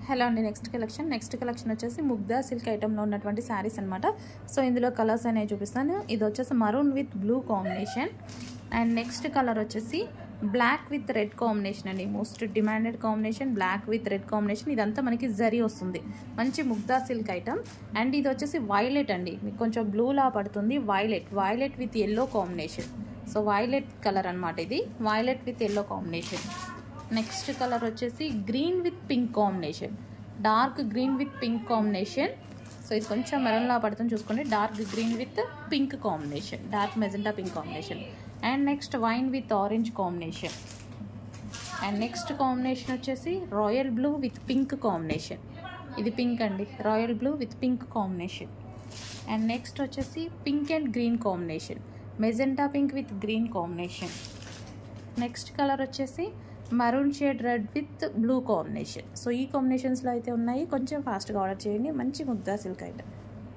hello అండి next collection next collection వచ్చేసి ముగ్ధా silk ఐటెంలో ఉన్నటువంటి శారీస్ అనమాట సో ఇందులో కలర్స్ అనేవి చూపిస్తాను ఇది వచ్చేసి maroon with blue combination and next colour వచ్చేసి బ్లాక్ విత్ రెడ్ కాంబినేషన్ అండి most demanded combination black with red combination ఇదంతా మనకి జరీ వస్తుంది మంచి ముగ్ధా సిల్క్ ఐటమ్ అండ్ ఇది వచ్చేసి వైలెట్ అండి మీకు కొంచెం బ్లూలా పడుతుంది violet violet with yellow combination so violet colour అనమాట ఇది violet with yellow combination next colour వచ్చేసి green with pink combination dark green with pink combination so ఇది కొంచెం మెరన్లా పడుతుంది చూసుకోండి dark green with pink combination dark magenta pink combination and next wine with orange combination and next combination వచ్చేసి royal blue with pink combination ఇది pink అండి royal blue with pink combination and next వచ్చేసి pink and green combination magenta pink with green combination next colour వచ్చేసి maroon shade red with blue combination so ఈ కాంబినేషన్స్లో అయితే ఉన్నాయి కొంచెం ఫాస్ట్గా ఆర్డర్ చేయండి మంచి ముద్దా సిల్క్ ఐటమ్